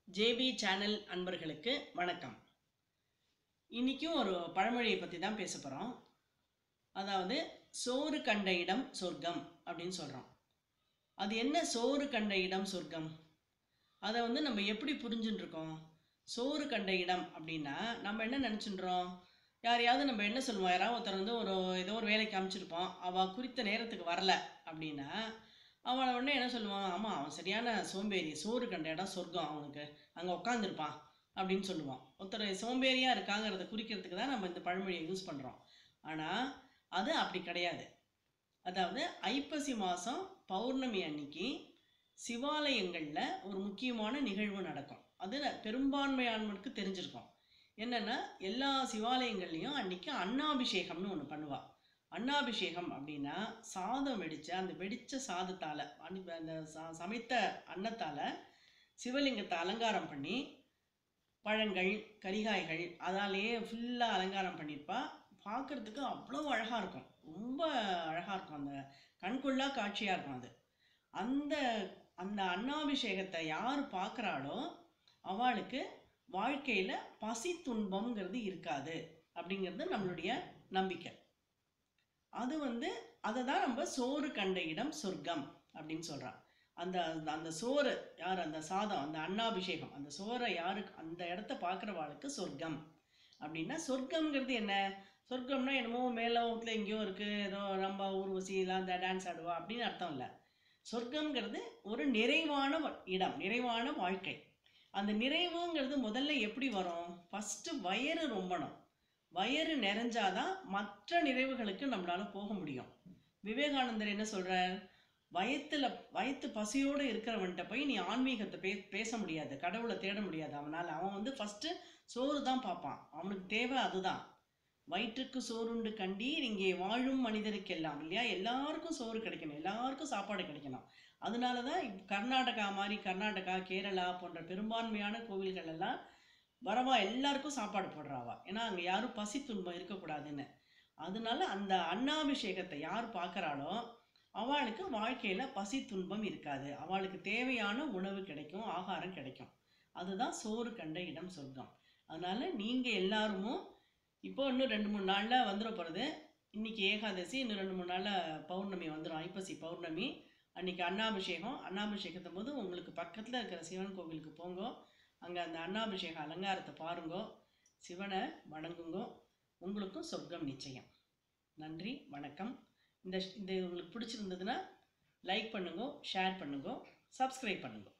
JP channel அன்பர்களுக்கு வணக்கம் இன்றைக்கும் ஒரு பழமொழியை பற்றி தான் பேச போகிறோம் அதாவது சோறு கண்ட இடம் சொர்க்கம் அப்படின்னு சொல்கிறோம் அது என்ன சோறு கண்ட இடம் சொர்க்கம் அதை வந்து நம்ம எப்படி புரிஞ்சுட்டு இருக்கோம் சோறு கண்ட இடம் அப்படின்னா நம்ம என்ன நினச்சின்றோம் யாரையாவது நம்ம என்ன சொல்லுவோம் யாராவது ஒருத்தர் வந்து ஒரு ஏதோ ஒரு வேலைக்கு அமைச்சிருப்போம் அவள் குறித்த நேரத்துக்கு வரல அப்படின்னா அவனை உடனே என்ன சொல்லுவான் ஆமாம் அவன் சரியான சோம்பேறி சோறு கண்ட இடம் சொர்க்கம் அவனுக்கு அங்கே உட்காந்துருப்பான் அப்படின்னு சொல்லுவான் ஒருத்தர் சோம்பேறியாக இருக்காங்கிறத குறிக்கிறதுக்கு தான் நம்ம இந்த பழமொழியை யூஸ் பண்ணுறோம் ஆனால் அது அப்படி கிடையாது அதாவது ஐப்பசி மாதம் பௌர்ணமி அன்னைக்கு சிவாலயங்களில் ஒரு முக்கியமான நிகழ்வு நடக்கும் அது பெரும்பான்மையானவனுக்கு தெரிஞ்சிருக்கும் என்னென்னா எல்லா சிவாலயங்கள்லேயும் அன்னைக்கு அன்னாபிஷேகம்னு ஒன்று பண்ணுவாள் அன்னாபிஷேகம் அப்படின்னா சாதம் வெடித்த அந்த வெடித்த சாதத்தால் அந்த ச சமைத்த அன்னத்தால் சிவலிங்கத்தை அலங்காரம் பண்ணி பழங்கள் கரிகாய்கள் அதாலேயே ஃபுல்லாக அலங்காரம் பண்ணியிருப்பா பார்க்குறதுக்கு அவ்வளோ அழகாக இருக்கும் ரொம்ப அழகாக இருக்கும் அந்த கண்கொள்ளா காட்சியாக இருக்கும் அது அந்த அந்த அன்னாபிஷேகத்தை யார் பார்க்குறாளோ அவளுக்கு வாழ்க்கையில் பசி துன்பம்ங்கிறது இருக்காது அப்படிங்கிறது நம்மளுடைய நம்பிக்கை அது வந்து அதை தான் நம்ம சோறு கண்ட இடம் சொர்க்கம் அப்படின்னு சொல்கிறான் அந்த அந்த சோறு யார் அந்த சாதம் அந்த அன்னாபிஷேகம் அந்த சோறை யாருக்கு அந்த இடத்த பார்க்குறவாளுக்கு சொர்க்கம் அப்படின்னா சொர்க்கம்ங்கிறது என்ன சொர்க்கம்னா என்னமோ மேலோகத்தில் எங்கேயோ இருக்குது ஏதோ நம்ம ஊர்வசியில் அந்த டான்ஸ் ஆடுவா அப்படின்னு அர்த்தம் இல்லை சொர்க்கம்ங்கிறது ஒரு நிறைவான இடம் நிறைவான வாழ்க்கை அந்த நிறைவுங்கிறது முதல்ல எப்படி வரும் ஃபஸ்ட்டு வயிறு ரொம்பணும் வயிறு நிறைஞ்சாதான் மற்ற நிறைவுகளுக்கு நம்மளால போக முடியும் விவேகானந்தர் என்ன சொல்றார் வயத்துல வயத்து பசியோடு இருக்கிறவன்கிட்ட போய் நீ ஆன்மீகத்தை பே பேச முடியாது கடவுளை தேட முடியாது அவனால் அவன் வந்து ஃபஸ்ட்டு சோறு தான் பார்ப்பான் அவனுக்கு தேவை அதுதான் வயிற்றுக்கு சோறுண்டு கண்டீர் இங்கே வாழும் மனிதருக்கெல்லாம் இல்லையா எல்லாருக்கும் சோறு கிடைக்கணும் எல்லாருக்கும் சாப்பாடு கிடைக்கணும் அதனால தான் கர்நாடகா மாதிரி கர்நாடகா கேரளா போன்ற பெரும்பான்மையான கோவில்கள் எல்லாம் வரவா எல்லாருக்கும் சாப்பாடு போடுறாவா ஏன்னா அங்கே யாரும் பசி துன்பம் இருக்கக்கூடாதுன்னு அதனால அந்த அன்னாபிஷேகத்தை யார் பார்க்குறாளோ அவளுக்கு வாழ்க்கையில் பசி துன்பம் இருக்காது அவளுக்கு தேவையான உணவு கிடைக்கும் ஆகாரம் கிடைக்கும் அதுதான் சோறு கண்ட இடம் சொர்க்கம் அதனால் நீங்கள் எல்லாருமோ இப்போ இன்னும் ரெண்டு மூணு நாளில் வந்துட போகிறது இன்றைக்கி ஏகாதசி இன்னும் ரெண்டு மூணு நாளில் பௌர்ணமி வந்துடும் ஐப்பசி பௌர்ணமி அன்றைக்கி அன்னாபிஷேகம் அன்னாபிஷேகத்தும் போது உங்களுக்கு பக்கத்தில் இருக்கிற சிவன் கோவிலுக்கு போங்கோ அங்கே அந்த அன்னாபிஷேக அலங்காரத்தை பாருங்கோ சிவனை வணங்குங்கோ உங்களுக்கும் சொர்க்கம் நிச்சயம் நன்றி வணக்கம் இந்த இந்த உங்களுக்கு பிடிச்சிருந்ததுன்னா லைக் பண்ணுங்க ஷேர் பண்ணுங்க சப்ஸ்கிரைப் பண்ணுங்க